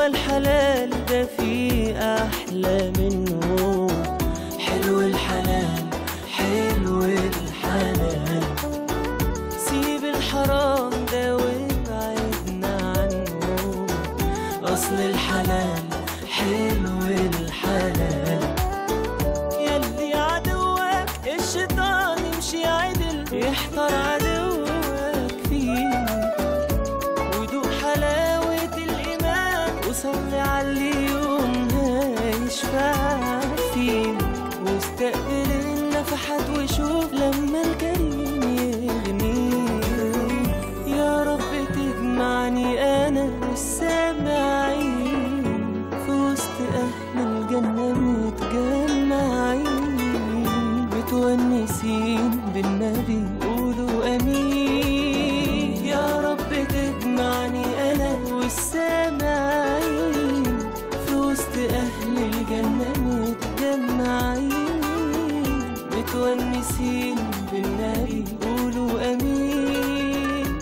الحلال ده في أحلى منه حلو الحلال حلو الحلال سيب الحرام ده وابعدنا عنه أصل الحلال حلو الحلال يلي عدوك الشيطان يمشي عدل يحتار عدوك فيه ودوق حلاوة الإيمان وصلي على اليوم هيشفع فيك واستقبل النفحات وشوف لما الكريم يغنيك يا رب تجمعني أنا والسامعين في وسط أهل الجنة متجمعين متونسين بالنبي قولوا أمين يا رب تجمعني أنا والسامعين في وسط أهل الجنة متجمعين متونسين بالنبي قولوا أمين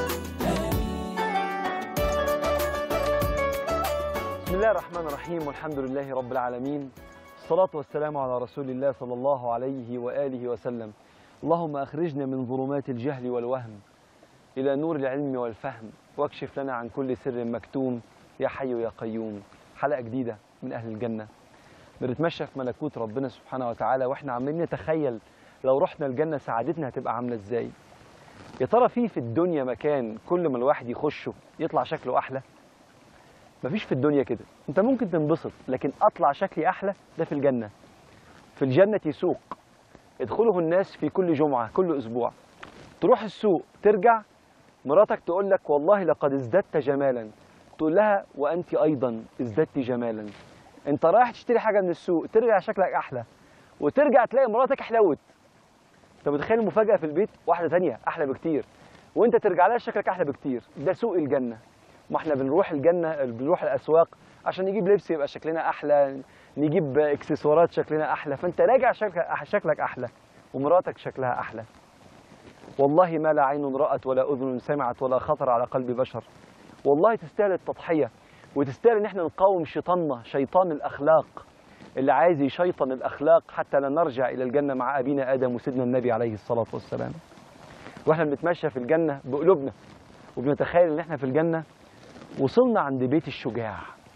بسم الله الرحمن الرحيم والحمد لله رب العالمين الصلاة والسلام على رسول الله صلى الله عليه وآله وسلم اللهم أخرجنا من ظلمات الجهل والوهم إلى نور العلم والفهم واكشف لنا عن كل سر مكتوم يا حي يا قيوم حلقة جديدة من أهل الجنة بنتمشى في ملكوت ربنا سبحانه وتعالى واحنا عمالين نتخيل لو رحنا الجنة سعادتنا هتبقى عاملة ازاي يا ترى في في الدنيا مكان كل ما الواحد يخشه يطلع شكله أحلى مفيش في الدنيا كده انت ممكن تنبسط لكن اطلع شكلي احلى ده في الجنه في الجنه سوق يدخله الناس في كل جمعه كل اسبوع تروح السوق ترجع مراتك تقول لك والله لقد ازددت جمالا تقول لها وانت ايضا ازددت جمالا انت رايح تشتري حاجه من السوق ترجع شكلك احلى وترجع تلاقي مراتك حلوت انت متخيل المفاجاه في البيت واحده تانية احلى بكتير وانت ترجع لها شكلك احلى بكتير ده سوق الجنه ما احنا بنروح الجنه بنروح الاسواق عشان نجيب لبس يبقى شكلنا احلى نجيب اكسسوارات شكلنا احلى فانت راجع شكلك شكلك احلى ومراتك شكلها احلى والله ما لا عين رأت ولا أذن سمعت ولا خطر على قلب بشر والله تستاهل التضحية وتستاهل ان احنا نقاوم شيطاننا شيطان الأخلاق اللي عايز يشيطن الأخلاق حتى لا نرجع إلى الجنة مع أبينا آدم وسيدنا النبي عليه الصلاة والسلام واحنا بنتمشى في الجنة بقلوبنا وبنتخيل ان احنا في الجنة وصلنا عند بيت الشجاع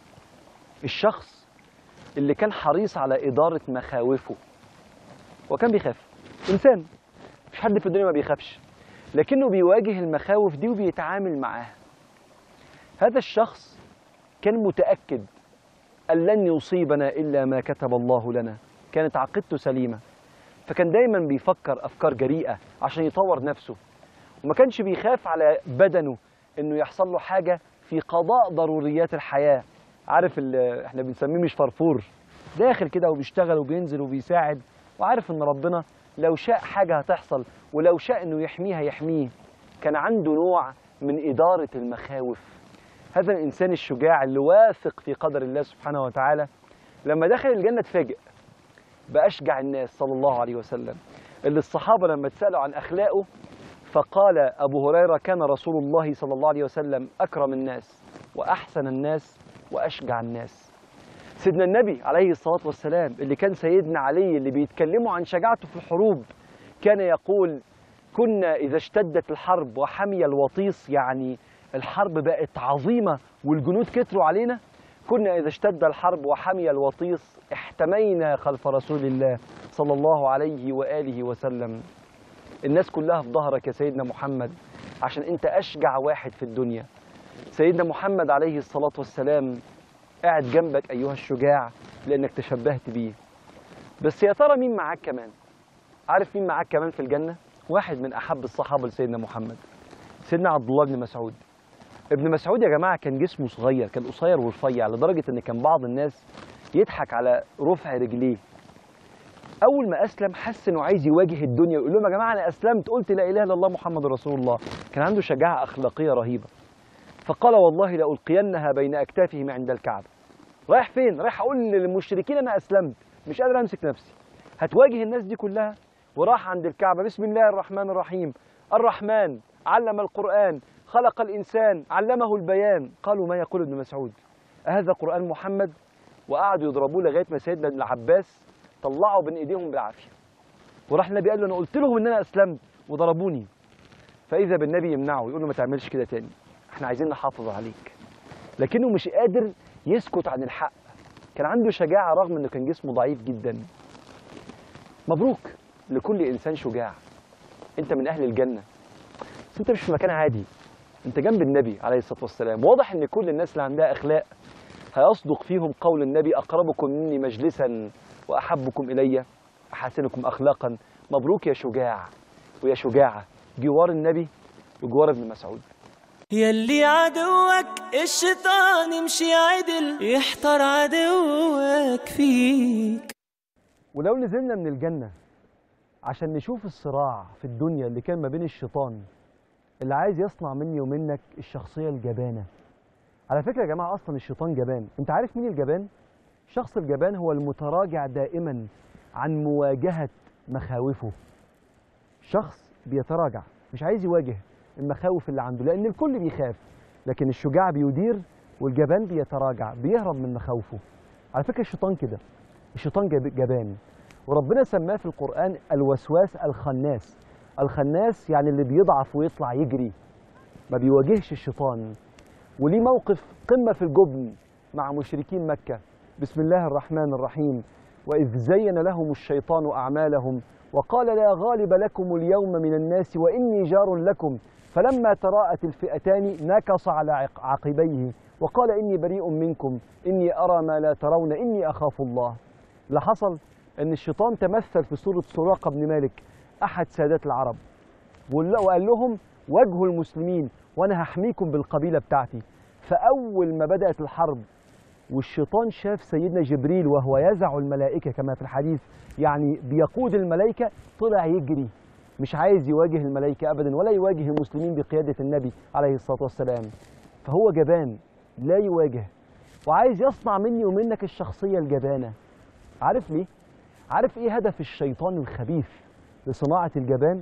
الشخص اللي كان حريص على إدارة مخاوفه وكان بيخاف إنسان مش حد في الدنيا ما بيخافش لكنه بيواجه المخاوف دي وبيتعامل معاها هذا الشخص كان متأكد أن لن يصيبنا إلا ما كتب الله لنا كانت عقيدته سليمة فكان دايما بيفكر أفكار جريئة عشان يطور نفسه وما كانش بيخاف على بدنه انه يحصل له حاجه في قضاء ضروريات الحياه عارف اللي احنا بنسميه مش فرفور داخل كده وبيشتغل وبينزل وبيساعد وعارف ان ربنا لو شاء حاجه هتحصل ولو شاء انه يحميها يحميه كان عنده نوع من اداره المخاوف هذا الانسان الشجاع اللي واثق في قدر الله سبحانه وتعالى لما دخل الجنه اتفاجئ باشجع الناس صلى الله عليه وسلم اللي الصحابه لما اتسالوا عن اخلاقه فقال أبو هريرة كان رسول الله صلى الله عليه وسلم أكرم الناس وأحسن الناس وأشجع الناس سيدنا النبي عليه الصلاة والسلام اللي كان سيدنا علي اللي بيتكلموا عن شجاعته في الحروب كان يقول كنا إذا اشتدت الحرب وحمي الوطيس يعني الحرب بقت عظيمة والجنود كتروا علينا كنا إذا اشتد الحرب وحمي الوطيس احتمينا خلف رسول الله صلى الله عليه وآله وسلم الناس كلها في ظهرك يا سيدنا محمد عشان انت اشجع واحد في الدنيا سيدنا محمد عليه الصلاة والسلام قاعد جنبك ايها الشجاع لانك تشبهت بيه بس يا ترى مين معاك كمان عارف مين معاك كمان في الجنة واحد من احب الصحابة لسيدنا محمد سيدنا عبد الله بن مسعود ابن مسعود يا جماعة كان جسمه صغير كان قصير ورفيع لدرجة ان كان بعض الناس يضحك على رفع رجليه اول ما اسلم حس انه عايز يواجه الدنيا ويقول لهم يا جماعه انا اسلمت قلت لا اله الا الله محمد رسول الله كان عنده شجاعه اخلاقيه رهيبه فقال والله لالقينها بين اكتافهم عند الكعبه رايح فين رايح اقول للمشركين انا اسلمت مش قادر امسك نفسي هتواجه الناس دي كلها وراح عند الكعبه بسم الله الرحمن الرحيم الرحمن علم القران خلق الانسان علمه البيان قالوا ما يقول ابن مسعود هذا قرآن محمد وقعدوا يضربوه لغاية ما سيدنا ابن العباس طلعوا بين إيديهم بالعافية وراح النبي قال له أنا قلت لهم إن أنا أسلمت وضربوني فإذا بالنبي يمنعه يقول له ما تعملش كده تاني احنا عايزين نحافظ عليك لكنه مش قادر يسكت عن الحق كان عنده شجاعة رغم انه كان جسمه ضعيف جدا مبروك لكل انسان شجاع انت من اهل الجنة بس انت مش في مكان عادي انت جنب النبي عليه الصلاة والسلام واضح ان كل الناس اللي عندها اخلاق هيصدق فيهم قول النبي اقربكم مني مجلسا واحبكم الي احسنكم اخلاقا مبروك يا شجاع ويا شجاعة جوار النبي وجوار ابن مسعود يلي عدوك الشيطان يمشي عدل يحتار عدوك فيك ولو نزلنا من الجنة عشان نشوف الصراع في الدنيا اللي كان ما بين الشيطان اللي عايز يصنع مني ومنك الشخصية الجبانة على فكرة يا جماعة أصلا الشيطان جبان أنت عارف مين الجبان؟ الشخص الجبان هو المتراجع دائما عن مواجهة مخاوفه شخص بيتراجع مش عايز يواجه المخاوف اللي عنده لأن الكل بيخاف لكن الشجاع بيدير والجبان بيتراجع بيهرب من مخاوفه على فكرة الشيطان كده الشيطان جب- جبان وربنا سماه في القرآن الوسواس الخناس الخناس يعني اللي بيضعف ويطلع يجري ما بيواجهش الشيطان وليه موقف قمة في الجبن مع مشركين مكة بسم الله الرحمن الرحيم وإذ زين لهم الشيطان أعمالهم وقال لا غالب لكم اليوم من الناس وإني جار لكم فلما تراءت الفئتان نكص على عق- عقبيه وقال إني بريء منكم إني أرى ما لا ترون إني أخاف الله اللي حصل ان الشيطان تمثل في صورة سراقة بن مالك احد سادات العرب ولا- وقال لهم واجهوا المسلمين وانا هحميكم بالقبيلة بتاعتي فاول ما بدأت الحرب والشيطان شاف سيدنا جبريل وهو يزع الملائكة كما في الحديث يعني بيقود الملائكة طلع يجري مش عايز يواجه الملائكة أبدا ولا يواجه المسلمين بقيادة النبي عليه الصلاة والسلام فهو جبان لا يواجه وعايز يصنع مني ومنك الشخصية الجبانة عارف ليه؟ عارف ايه هدف الشيطان الخبيث لصناعة الجبان؟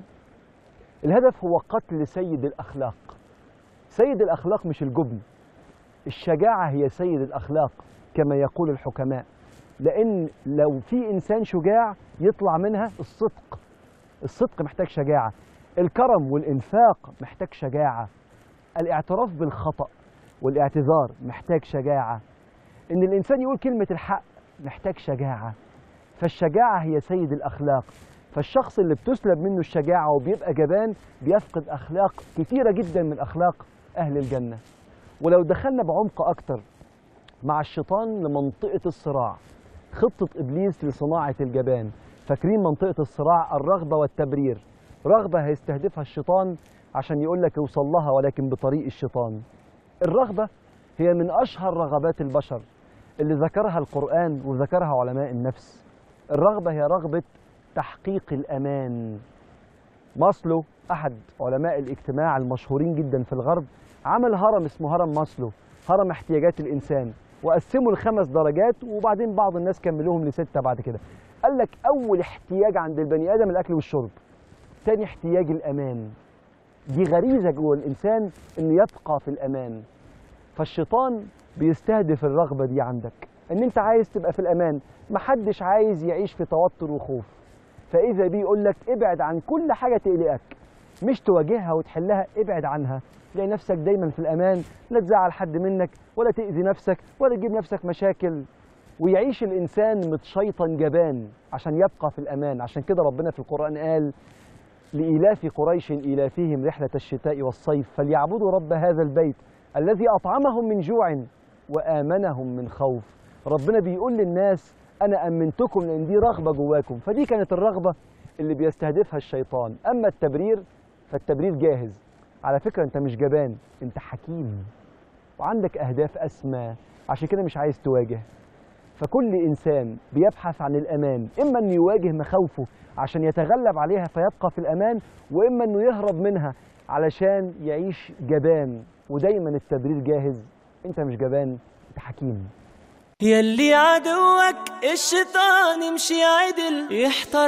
الهدف هو قتل سيد الأخلاق سيد الأخلاق مش الجبن الشجاعة هي سيد الأخلاق كما يقول الحكماء لأن لو في إنسان شجاع يطلع منها الصدق الصدق محتاج شجاعة الكرم والإنفاق محتاج شجاعة الاعتراف بالخطأ والاعتذار محتاج شجاعة إن الإنسان يقول كلمة الحق محتاج شجاعة فالشجاعة هي سيد الأخلاق فالشخص اللي بتسلب منه الشجاعة وبيبقى جبان بيفقد أخلاق كثيرة جدا من أخلاق أهل الجنة ولو دخلنا بعمق أكتر مع الشيطان لمنطقة الصراع خطة إبليس لصناعة الجبان فاكرين منطقة الصراع الرغبة والتبرير رغبة هيستهدفها الشيطان عشان يقول لك اوصل لها ولكن بطريق الشيطان الرغبة هي من أشهر رغبات البشر اللي ذكرها القرآن وذكرها علماء النفس الرغبة هي رغبة تحقيق الأمان ماسلو أحد علماء الاجتماع المشهورين جدا في الغرب عمل هرم اسمه هرم ماسلو هرم احتياجات الإنسان وقسموا لخمس درجات وبعدين بعض الناس كملوهم لستة بعد كده قال لك أول احتياج عند البني آدم الأكل والشرب تاني احتياج الأمان دي غريزة جوه الإنسان إنه يبقى في الأمان فالشيطان بيستهدف الرغبة دي عندك ان انت عايز تبقى في الامان محدش عايز يعيش في توتر وخوف فاذا بيه يقول لك ابعد عن كل حاجة تقلقك مش تواجهها وتحلها ابعد عنها تلاقي نفسك دايما في الامان لا تزعل حد منك ولا تأذي نفسك ولا تجيب نفسك مشاكل ويعيش الانسان متشيطن جبان عشان يبقى في الامان عشان كده ربنا في القرآن قال لإيلاف قريش إيلافهم رحلة الشتاء والصيف فليعبدوا رب هذا البيت الذي أطعمهم من جوع وآمنهم من خوف ربنا بيقول للناس أنا أمنتكم لأن دي رغبة جواكم فدي كانت الرغبة اللي بيستهدفها الشيطان أما التبرير فالتبرير جاهز على فكرة أنت مش جبان أنت حكيم وعندك أهداف أسمى عشان كده مش عايز تواجه فكل إنسان بيبحث عن الأمان إما أنه يواجه مخاوفه عشان يتغلب عليها فيبقى في الأمان وإما أنه يهرب منها علشان يعيش جبان ودايما التبرير جاهز أنت مش جبان أنت حكيم يلي عدوك الشيطان يمشي عدل يحتار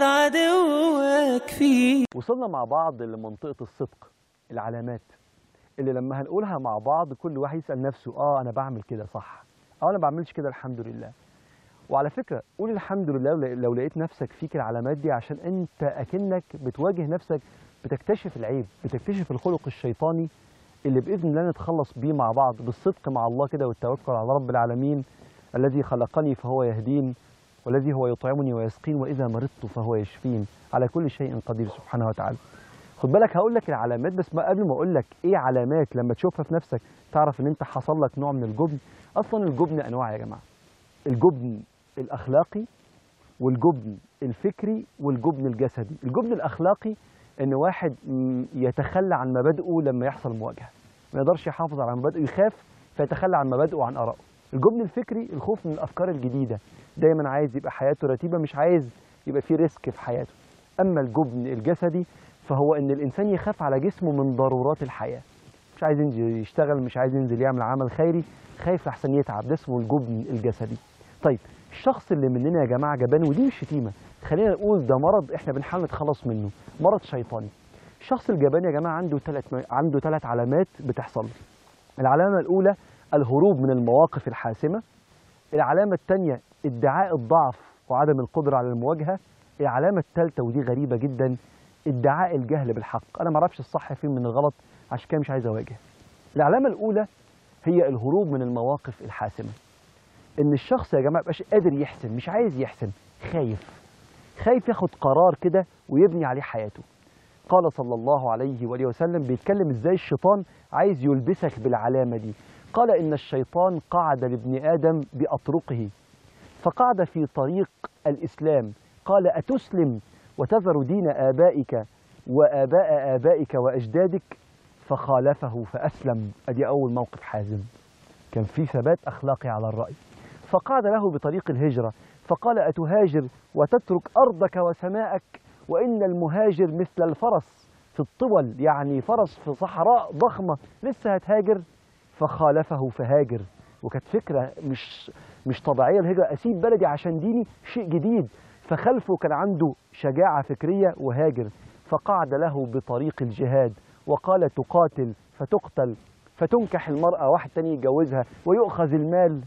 عدوك فيك وصلنا مع بعض لمنطقة الصدق العلامات اللي لما هنقولها مع بعض كل واحد يسأل نفسه آه أنا بعمل كده صح او انا ما بعملش كده الحمد لله وعلى فكره قول الحمد لله لو- لو لقيت نفسك فيك العلامات دي عشان انت اكنك بتواجه نفسك بتكتشف العيب بتكتشف الخلق الشيطاني اللي باذن الله نتخلص بيه مع بعض بالصدق مع الله كده والتوكل على رب العالمين الذي خلقني فهو يهدين والذي هو يطعمني ويسقين واذا مرضت فهو يشفين على كل شيء قدير سبحانه وتعالى خد بالك هقول لك العلامات بس ما قبل ما اقول لك ايه علامات لما تشوفها في نفسك تعرف ان انت حصل لك نوع من الجبن اصلا الجبن انواع يا جماعه الجبن الاخلاقي والجبن الفكري والجبن الجسدي الجبن الاخلاقي ان واحد م، يتخلى عن مبادئه لما يحصل مواجهه ما يقدرش يحافظ على مبادئه يخاف فيتخلى عن مبادئه وعن ارائه الجبن الفكري الخوف من الافكار الجديده دايما عايز يبقى حياته رتيبه مش عايز يبقى فيه ريسك في حياته اما الجبن الجسدي فهو ان الانسان يخاف على جسمه من ضرورات الحياه مش عايز ينزل يشتغل مش عايز ينزل يعمل عمل خيري خايف لحسن يتعب ده اسمه الجبن الجسدي طيب الشخص اللي مننا يا جماعه جبان ودي مش شتيمه خلينا نقول ده مرض احنا بنحاول نتخلص منه مرض شيطاني الشخص الجبان يا جماعه عنده ثلاث عنده ثلاث علامات بتحصل له العلامه الاولى الهروب من المواقف الحاسمه العلامه الثانيه ادعاء الضعف وعدم القدره على المواجهه العلامه الثالثه ودي غريبه جدا ادعاء الجهل بالحق انا ما اعرفش الصح فين من الغلط عشان كده مش عايز اواجه العلامه الاولى هي الهروب من المواقف الحاسمه ان الشخص يا جماعه مبقاش قادر يحسن مش عايز يحسن خايف خايف ياخد قرار كده ويبني عليه حياته قال صلى الله عليه وآله وسلم بيتكلم ازاي الشيطان عايز يلبسك بالعلامة دي قال إن الشيطان قعد لابن آدم بأطرقه فقعد في طريق الإسلام قال أتسلم وتذر دين آبائك وآباء آبائك وأجدادك فخالفه فأسلم أدي أول موقف حازم كان في ثبات أخلاقي على الرأي فقعد له بطريق الهجرة فقال أتهاجر وتترك أرضك وسماءك وإن المهاجر مثل الفرس في الطول يعني فرس في صحراء ضخمة لسه هتهاجر فخالفه فهاجر وكانت فكرة مش مش طبيعية الهجرة أسيب بلدي عشان ديني شيء جديد فخلفه كان عنده شجاعة فكرية وهاجر فقعد له بطريق الجهاد وقال تقاتل فتقتل فتنكح المرأة واحد تاني يتجوزها ويؤخذ المال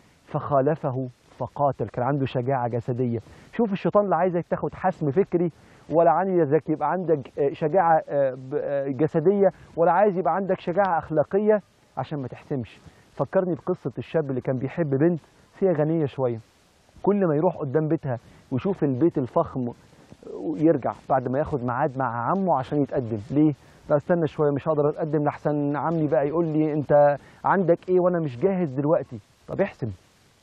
فخالفه فقاتل كان عنده شجاعة جسدية شوف الشيطان لا عايزك تاخد حسم فكري ولا عايزك يبقى عندك آه، شجاعة آه، ب- آه، جسدية ولا عايز يبقى عندك شجاعة أخلاقية عشان ما تحسمش فكرني بقصة الشاب اللي كان بيحب بنت بس هي غنية شوية كل ما يروح قدام بيتها ويشوف البيت الفخم ويرجع بعد ما ياخد ميعاد مع عمه عشان يتقدم ليه؟ لا استنى شويه مش هقدر اتقدم لحسن عمي بقى يقول لي انت عندك ايه وانا مش جاهز دلوقتي طب احسم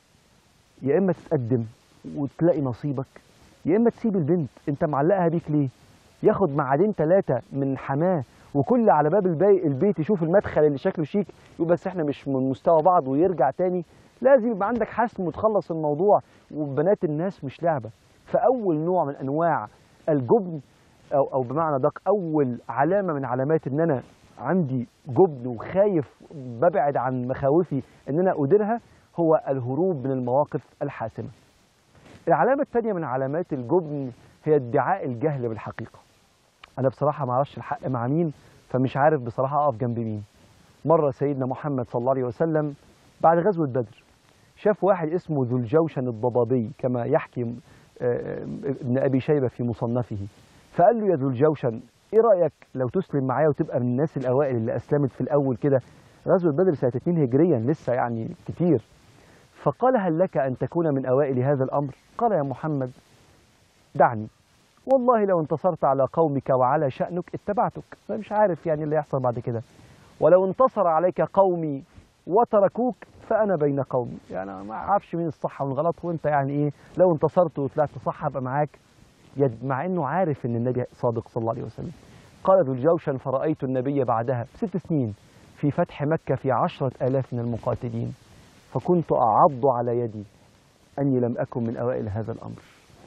يا اما تتقدم وتلاقي نصيبك يا اما تسيب البنت انت معلقها بيك ليه ياخد معادين ثلاثه من حماه وكل على باب البي البيت يشوف المدخل اللي شكله شيك يقول بس احنا مش من مستوى بعض ويرجع تاني لازم يبقى عندك حسم وتخلص الموضوع وبنات الناس مش لعبه فاول نوع من انواع الجبن او او بمعنى دق اول علامه من علامات ان انا عندي جبن وخايف ببعد عن مخاوفي ان انا اديرها هو الهروب من المواقف الحاسمه. العلامه الثانيه من علامات الجبن هي ادعاء الجهل بالحقيقه. انا بصراحه ما اعرفش الحق مع مين فمش عارف بصراحه اقف جنب مين. مره سيدنا محمد صلى الله عليه وسلم بعد غزوه بدر شاف واحد اسمه ذو الجوشن الضبابي كما يحكي آه، ابن ابي شيبه في مصنفه فقال له يا ذو الجوشن ايه رايك لو تسلم معايا وتبقى من الناس الاوائل اللي اسلمت في الاول كده غزوه بدر سنه 2 هجريا لسه يعني كتير فقال هل لك ان تكون من اوائل هذا الامر قال يا محمد دعني والله لو انتصرت على قومك وعلى شأنك اتبعتك أنا مش عارف يعني اللي يحصل بعد كده ولو انتصر عليك قومي وتركوك فأنا بين قومي يعني أنا ما أعرفش مين الصح والغلط وأنت يعني إيه لو انتصرت وطلعت صح أبقى معاك يد- مع إنه عارف إن النبي صادق صلى الله عليه وسلم قال ذو الجوشن فرأيت النبي بعدها ست سنين في فتح مكة في عشرة آلاف من المقاتلين فكنت أعض على يدي أني لم أكن من أوائل هذا الأمر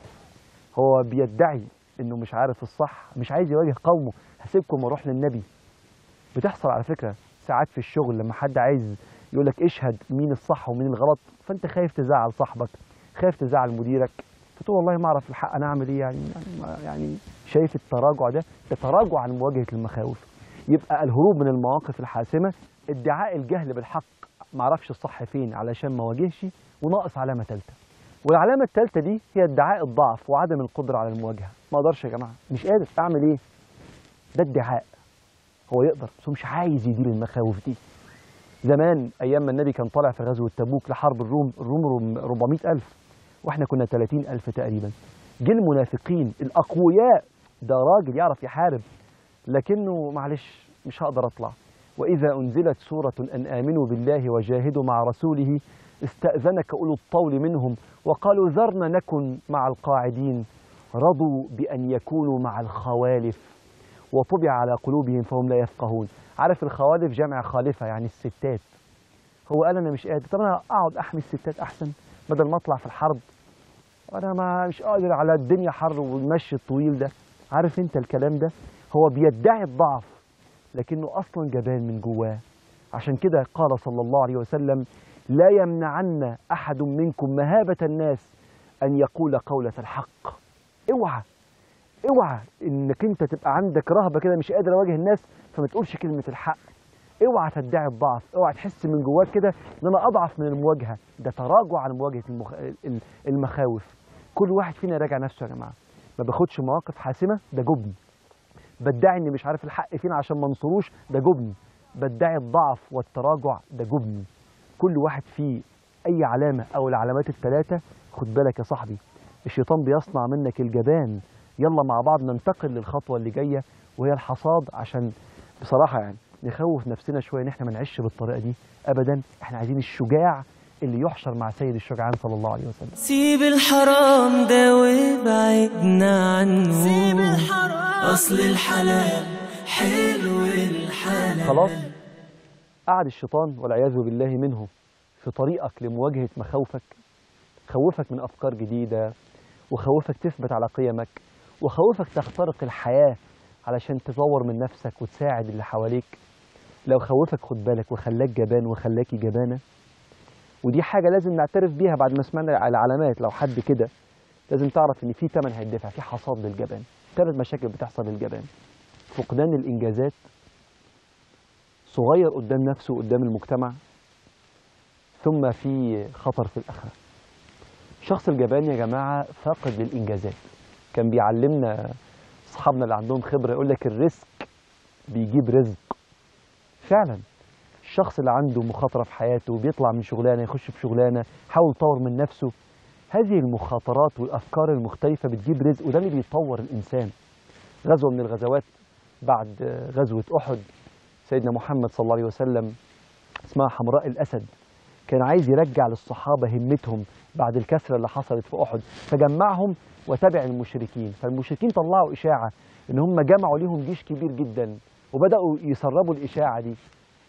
هو بيدعي انه مش عارف الصح مش عايز يواجه قومه هسيبكم واروح للنبي بتحصل على فكره ساعات في الشغل لما حد عايز يقول لك اشهد مين الصح ومين الغلط فانت خايف تزعل صاحبك خايف تزعل مديرك فتقول والله ما اعرف الحق انا اعمل ايه يعني يعني, ما- يعني شايف التراجع ده ده تراجع عن مواجهه المخاوف يبقى الهروب من المواقف الحاسمه ادعاء الجهل بالحق معرفش الصح فين علشان ما واجهش وناقص علامة ثالثة والعلامة الثالثة دي هي ادعاء الضعف وعدم القدرة على المواجهة ما اقدرش يا جماعة مش قادر اعمل ايه ده ادعاء هو يقدر بس هو مش عايز يدير المخاوف دي زمان ايام ما النبي كان طالع في غزوة تبوك لحرب الروم الروم روم 400 ألف واحنا كنا 30 ألف تقريبا جه المنافقين الأقوياء ده راجل يعرف يحارب لكنه معلش مش هقدر اطلع واذا انزلت سوره ان امنوا بالله وجاهدوا مع رسوله استاذنك اولو الطول منهم وقالوا ذرنا نكن مع القاعدين رضوا بان يكونوا مع الخوالف وطبع على قلوبهم فهم لا يفقهون عارف الخوالف جمع خالفه يعني الستات هو قال انا مش قادر طب انا اقعد احمي الستات احسن بدل ما اطلع في الحرب انا ما مش قادر على الدنيا حر والمشي الطويل ده عارف انت الكلام ده هو بيدعي الضعف لكنه اصلا جبان من جواه عشان كده قال صلى الله عليه وسلم لا يمنعن احد منكم مهابه الناس ان يقول قوله الحق اوعى اوعى انك انت تبقى عندك رهبه كده مش قادر اواجه الناس فما تقولش كلمه الحق اوعى تدعي الضعف اوعى تحس من جواك كده ان انا اضعف من المواجهه ده تراجع عن مواجهه المخ... ال- المخاوف كل واحد فينا يراجع نفسه يا جماعه ما باخدش مواقف حاسمه ده جبن بدعي اني مش عارف الحق فين عشان ما انصروش ده جبن بدعي الضعف والتراجع ده جبن كل واحد فيه اي علامه او العلامات الثلاثه خد بالك يا صاحبي الشيطان بيصنع منك الجبان يلا مع بعض ننتقل للخطوه اللي جايه وهي الحصاد عشان بصراحه يعني نخوف نفسنا شويه ان احنا ما نعيش بالطريقه دي ابدا احنا عايزين الشجاع اللي يحشر مع سيد الشجعان صلى الله عليه وسلم سيب الحرام ده وابعدنا عنه سيب الحرام أصل الحلال حلو الحلال خلاص قعد الشيطان والعياذ بالله منه في طريقك لمواجهة مخاوفك خوفك من أفكار جديدة وخوفك تثبت على قيمك وخوفك تخترق الحياة علشان تطور من نفسك وتساعد اللي حواليك لو خوفك خد بالك وخلاك جبان وخلاكي جبانة ودي حاجة لازم نعترف بيها بعد ما سمعنا على العلامات لو حد كده لازم تعرف ان في ثمن هيدفع في حصاد للجبان ثلاث مشاكل بتحصل للجبان فقدان الانجازات صغير قدام نفسه وقدام المجتمع ثم في خطر في الآخرة الشخص الجبان يا جماعة فاقد للإنجازات كان بيعلمنا أصحابنا اللي عندهم خبرة يقول لك الرزق بيجيب رزق فعلا الشخص اللي عنده مخاطرة في حياته بيطلع من شغلانة يخش في شغلانة يحاول يطور من نفسه هذه المخاطرات والأفكار المختلفة بتجيب رزق وده اللي بيطور الإنسان غزوة من الغزوات بعد غزوة أحد سيدنا محمد صلى الله عليه وسلم اسمها حمراء الأسد كان عايز يرجع للصحابة همتهم بعد الكسرة اللي حصلت في أحد فجمعهم وتبع المشركين فالمشركين طلعوا إشاعة إن هم جمعوا ليهم جيش كبير جدا وبدأوا يسربوا الإشاعة دي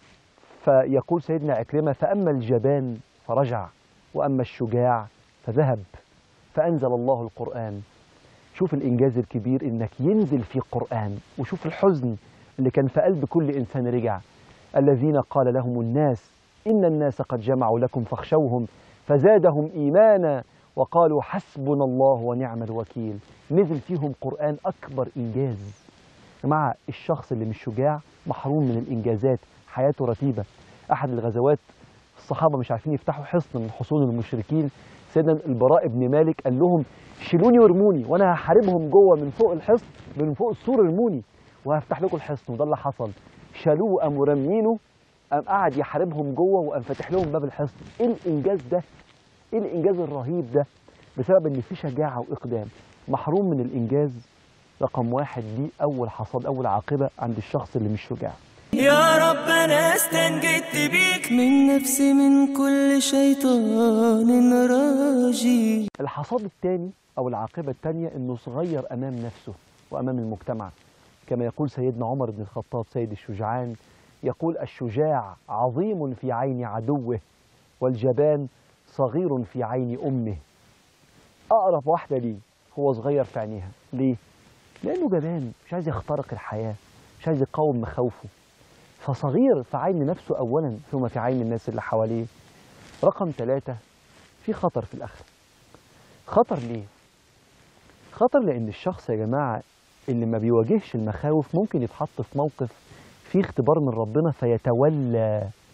فيقول سيدنا عكرمة فأما الجبان فرجع وأما الشجاع فذهب فأنزل الله القرآن شوف الإنجاز الكبير إنك ينزل في قرآن وشوف الحزن اللي كان في قلب كل إنسان رجع الذين قال لهم الناس إن الناس قد جمعوا لكم فاخشوهم فزادهم إيمانا وقالوا حسبنا الله ونعم الوكيل نزل فيهم قرآن أكبر إنجاز مع الشخص اللي مش شجاع محروم من الإنجازات حياته رتيبة أحد الغزوات الصحابة مش عارفين يفتحوا حصن من حصون المشركين سيدنا البراء بن مالك قال لهم شيلوني وارموني وانا هحاربهم جوه من فوق الحصن من فوق السور ارموني وهفتح لكم الحصن وده اللي حصل شالوه قاموا راميينه قام قعد يحاربهم جوه وقام فاتح لهم باب الحصن ايه الانجاز ده ايه الانجاز الرهيب ده بسبب ان في شجاعه واقدام محروم من الانجاز رقم واحد دي اول حصاد اول عاقبه عند الشخص اللي مش شجاع يا رب انا استنجدت بيك من نفسي من كل شيطان راجي الحصاد الثاني او العاقبه الثانيه انه صغير امام نفسه وامام المجتمع كما يقول سيدنا عمر بن الخطاب سيد الشجعان يقول الشجاع عظيم في عين عدوه والجبان صغير في عين امه اقرب واحده ليه هو صغير في عينيها ليه لانه جبان مش عايز يخترق الحياه مش عايز يقاوم مخاوفه فصغير في عين نفسه اولا ثم في عين الناس اللي حواليه رقم ثلاثة في خطر في الآخرة خطر ليه؟ خطر لأن الشخص يا جماعة اللي ما بيواجهش المخاوف ممكن يتحط في موقف فيه اختبار من ربنا فيتولى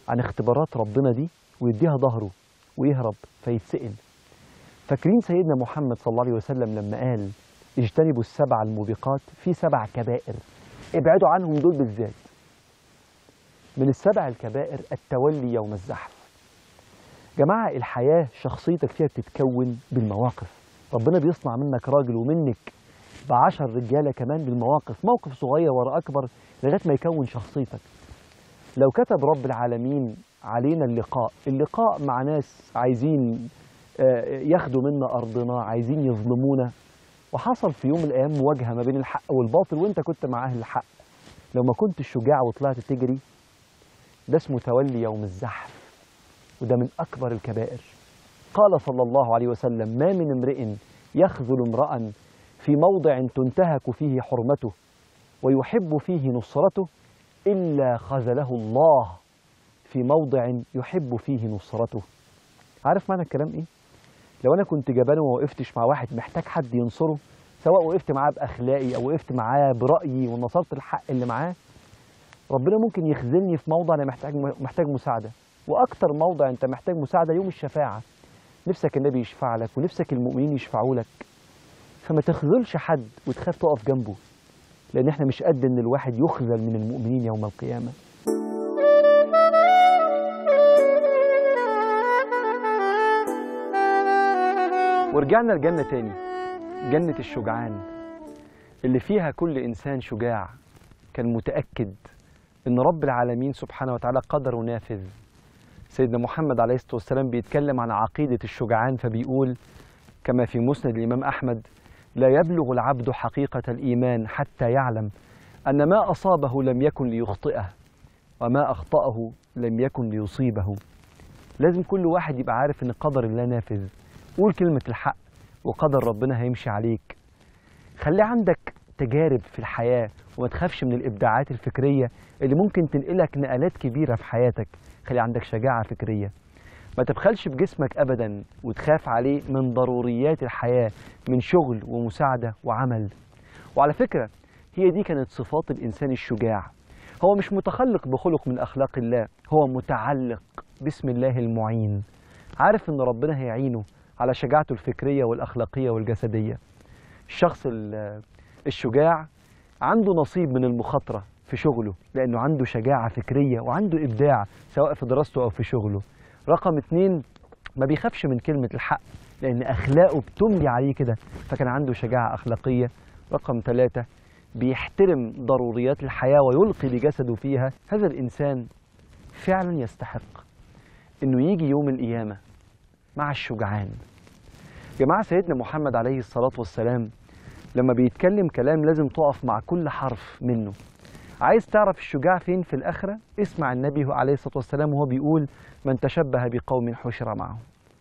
عن اختبارات ربنا دي ويديها ظهره ويهرب فيتسئل فاكرين سيدنا محمد صلى الله عليه وسلم لما قال اجتنبوا السبع الموبقات في سبع كبائر ابعدوا عنهم دول بالذات من السبع الكبائر التولي يوم الزحف جماعة الحياة شخصيتك فيها بتتكون بالمواقف ربنا بيصنع منك راجل ومنك بعشر رجالة كمان بالمواقف موقف صغير ورا أكبر لغاية ما يكون شخصيتك لو كتب رب العالمين علينا اللقاء اللقاء مع ناس عايزين آه، ياخدوا منا أرضنا عايزين يظلمونا وحصل في يوم من الأيام مواجهة ما بين الحق والباطل وانت كنت مع أهل الحق لو ما كنتش شجاع وطلعت تجري ده اسمه تولي يوم الزحف وده من أكبر الكبائر قال صلى الله عليه وسلم ما من امرئ يخذل امرأ في موضع تنتهك فيه حرمته ويحب فيه نصرته إلا خذله الله في موضع يحب فيه نصرته عارف معنى الكلام إيه؟ لو أنا كنت جبان وما وقفتش مع واحد محتاج حد ينصره سواء وقفت معاه بأخلاقي أو وقفت معاه برأيي ونصرت الحق اللي معاه ربنا ممكن يخذلني في موضع أنا محتاج محتاج مساعدة وأكتر موضع أنت محتاج مساعدة يوم الشفاعة نفسك النبي يشفع لك ونفسك المؤمنين يشفعوا لك فما تخذلش حد وتخاف تقف جنبه لأن احنا مش قد إن الواحد يخذل من المؤمنين يوم القيامة ورجعنا الجنة تاني جنة الشجعان اللي فيها كل إنسان شجاع كان متأكد إن رب العالمين سبحانه وتعالى قدر نافذ سيدنا محمد عليه الصلاة والسلام بيتكلم عن عقيدة الشجعان فبيقول كما في مسند الإمام أحمد لا يبلغ العبد حقيقة الإيمان حتى يعلم أن ما أصابه لم يكن ليخطئه وما أخطأه لم يكن ليصيبه لازم كل واحد يبقى عارف إن قدر الله نافذ قول كلمة الحق وقدر ربنا هيمشي عليك خلي عندك تجارب في الحياة وما تخافش من الإبداعات الفكرية اللي ممكن تنقلك نقلات كبيرة في حياتك خلي عندك شجاعة فكرية ما تبخلش بجسمك أبدا وتخاف عليه من ضروريات الحياة من شغل ومساعدة وعمل وعلى فكرة هي دي كانت صفات الإنسان الشجاع هو مش متخلق بخلق من أخلاق الله هو متعلق باسم الله المعين عارف إن ربنا هيعينه على شجاعته الفكرية والأخلاقية والجسدية الشخص ال- الشجاع عنده نصيب من المخاطرة في شغله لأنه عنده شجاعة فكرية وعنده إبداع سواء في دراسته أو في شغله رقم اتنين ما بيخافش من كلمة الحق لأن أخلاقه بتملي عليه كده فكان عنده شجاعة أخلاقية رقم ثلاثة بيحترم ضروريات الحياة ويلقي بجسده فيها هذا الإنسان فعلا يستحق إنه يجي يوم القيامة مع الشجعان جماعة سيدنا محمد عليه الصلاة والسلام لما بيتكلم كلام لازم تقف مع كل حرف منه عايز تعرف الشجاع فين في الآخرة اسمع النبي عليه الصلاة والسلام وهو بيقول من تشبه بقوم حشر معهم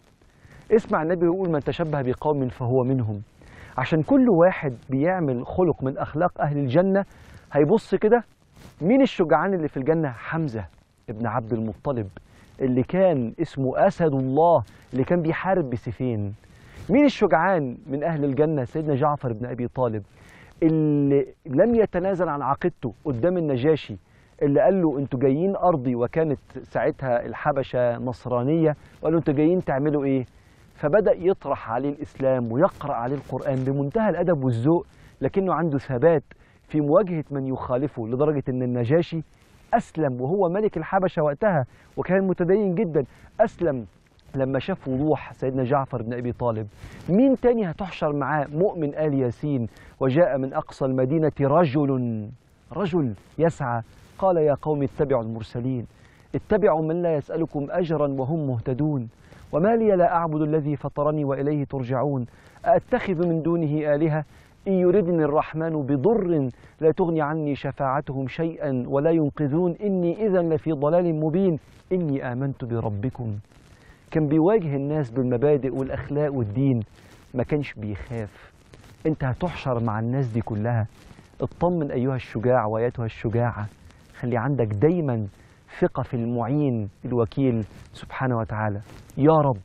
اسمع النبي يقول من تشبه بقوم فهو منهم عشان كل واحد بيعمل خلق من أخلاق أهل الجنة هيبص كده مين الشجعان اللي في الجنة حمزة ابن عبد المطلب اللي كان اسمه أسد الله اللي كان بيحارب بسيفين مين الشجعان من أهل الجنة سيدنا جعفر بن أبي طالب اللي لم يتنازل عن عقيدته قدام النجاشي اللي قال له انتوا جايين ارضي وكانت ساعتها الحبشه نصرانيه وقال له انتوا جايين تعملوا ايه؟ فبدا يطرح عليه الاسلام ويقرا عليه القران بمنتهى الادب والذوق لكنه عنده ثبات في مواجهه من يخالفه لدرجه ان النجاشي اسلم وهو ملك الحبشه وقتها وكان متدين جدا اسلم لما شاف وضوح سيدنا جعفر بن ابي طالب مين تاني هتحشر معاه مؤمن ال ياسين وجاء من اقصى المدينه رجل رجل يسعى قال يا قوم اتبعوا المرسلين اتبعوا من لا يسألكم أجرا وهم مهتدون وما لي لا أعبد الذي فطرني وإليه ترجعون أأتخذ من دونه آلهة إن يردني الرحمن بضر لا تغني عني شفاعتهم شيئا ولا ينقذون إني إذا لفي ضلال مبين إني آمنت بربكم كان بيواجه الناس بالمبادئ والأخلاق والدين ما كانش بيخاف انت هتحشر مع الناس دي كلها اطمن أيها الشجاع وأيتها الشجاعة خلي عندك دايما ثقة في المعين الوكيل سبحانه وتعالى يا رب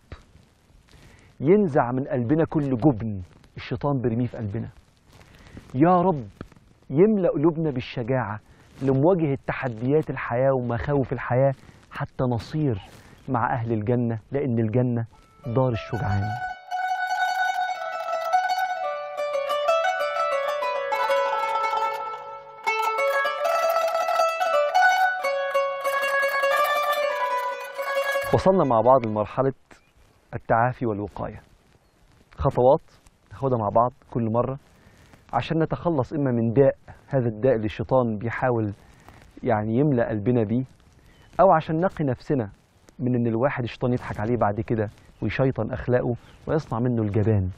ينزع من قلبنا كل جبن الشيطان بيرميه في قلبنا يا رب يملأ قلوبنا بالشجاعة لمواجهة تحديات الحياة ومخاوف الحياة حتى نصير مع أهل الجنة لأن الجنة دار الشجعان وصلنا مع بعض لمرحلة التعافي والوقاية خطوات ناخدها مع بعض كل مرة عشان نتخلص إما من داء هذا الداء اللي الشيطان بيحاول يعني يملأ قلبنا بيه أو عشان نقي نفسنا من إن الواحد الشيطان يضحك عليه بعد كده ويشيطن أخلاقه ويصنع منه الجبان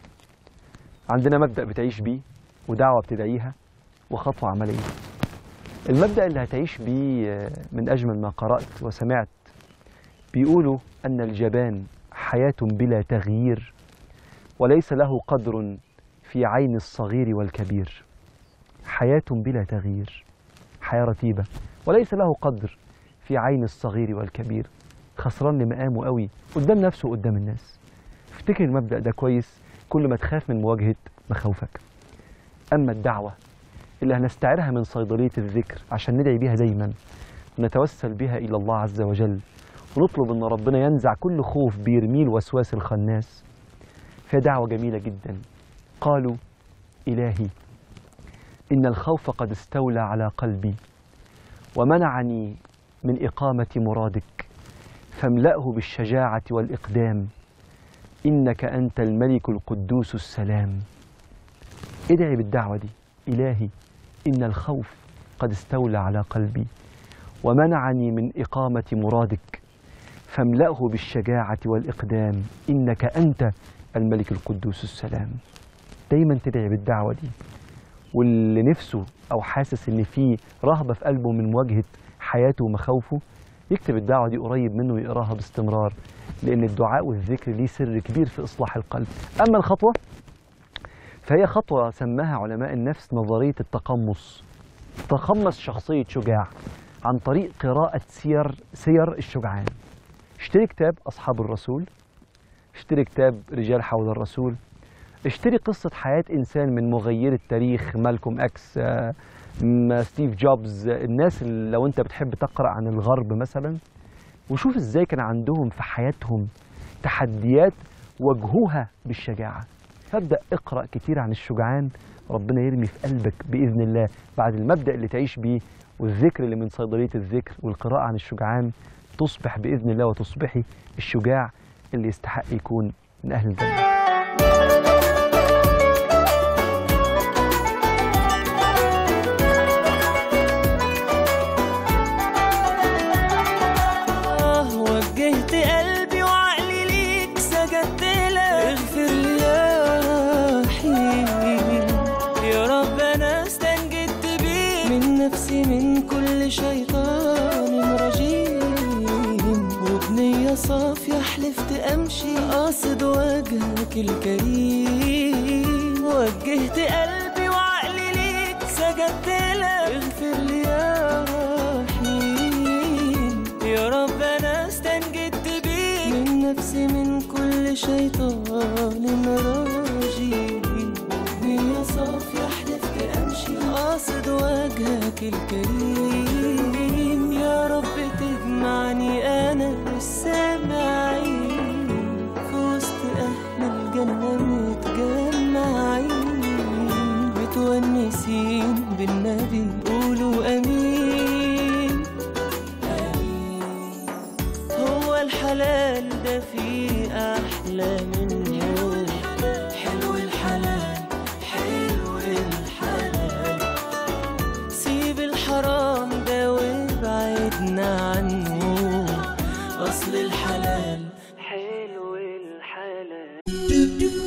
عندنا مبدأ بتعيش بيه ودعوة بتدعيها وخطوة عملية المبدأ اللي هتعيش بيه آه، من أجمل ما قرأت وسمعت بيقولوا أن الجبان حياة بلا تغيير وليس له قدر في عين الصغير والكبير حياة بلا تغيير حياة رتيبة وليس له قدر في عين الصغير والكبير خسران لمقامه قوي قدام نفسه وقدام الناس افتكر المبدأ ده كويس كل ما تخاف من مواجهة مخاوفك أما الدعوة اللي هنستعيرها من صيدلية الذكر عشان ندعي بيها دايما ونتوسل بها إلى الله عز وجل ونطلب أن ربنا ينزع كل خوف بيرميه الوسواس الخناس فهي دعوة جميلة جدا قالوا إلهي إن الخوف قد استولى على قلبي ومنعني من إقامة مرادك فاملأه بالشجاعة والإقدام إنك أنت الملك القدوس السلام ادعي بالدعوة دي إلهي إن الخوف قد استولى على قلبي ومنعني من إقامة مرادك فاملأه بالشجاعة والإقدام إنك أنت الملك القدوس السلام دايما تدعي بالدعوة دي واللي نفسه أو حاسس إن في رهبة في قلبه من مواجهة حياته ومخاوفه يكتب الدعوة دي قريب منه ويقراها باستمرار لأن الدعاء والذكر ليه سر كبير في إصلاح القلب أما الخطوة فهي خطوة سماها علماء النفس نظرية التقمص تقمص شخصية شجاع عن طريق قراءة سير سير الشجعان اشتري كتاب أصحاب الرسول اشتري كتاب رجال حول الرسول اشتري قصة حياة إنسان من مغير التاريخ مالكوم أكس آه، م- ستيف جوبز آه، الناس اللي لو أنت بتحب تقرأ عن الغرب مثلا وشوف إزاي كان عندهم في حياتهم تحديات واجهوها بالشجاعة فابدأ اقرأ كتير عن الشجعان ربنا يرمي في قلبك بإذن الله بعد المبدأ اللي تعيش بيه والذكر اللي من صيدلية الذكر والقراءة عن الشجعان تصبح بإذن الله وتصبحي الشجاع اللي يستحق يكون من أهل الجنة آه وجهت قلبي وعقلي ليك سجدت لك اغفر لي يا رحيم يا رب انا استنجدت بيك من نفسي من كل شيطان رجيم وبنية صافية حلفت امشي قاصد وجهك الكريم وجهت قلبي وعقلي ليك سجدت لك اغفر لي يا رحيم يا رب انا استنجدت بيك من نفسي من كل شيطان رجيم يا صافية حلفت امشي قاصد وجهك الكريم يا رب تجمعني انا والسامعين في وسط اهل الجنة متجمعين متونسين بالنبي قولوا امين هو الحلال ده فيه أحلى منه حلو الحلال حلو الحلال سيب الحرام ده وابعدنا عنه أصل الحلال حلو الحلال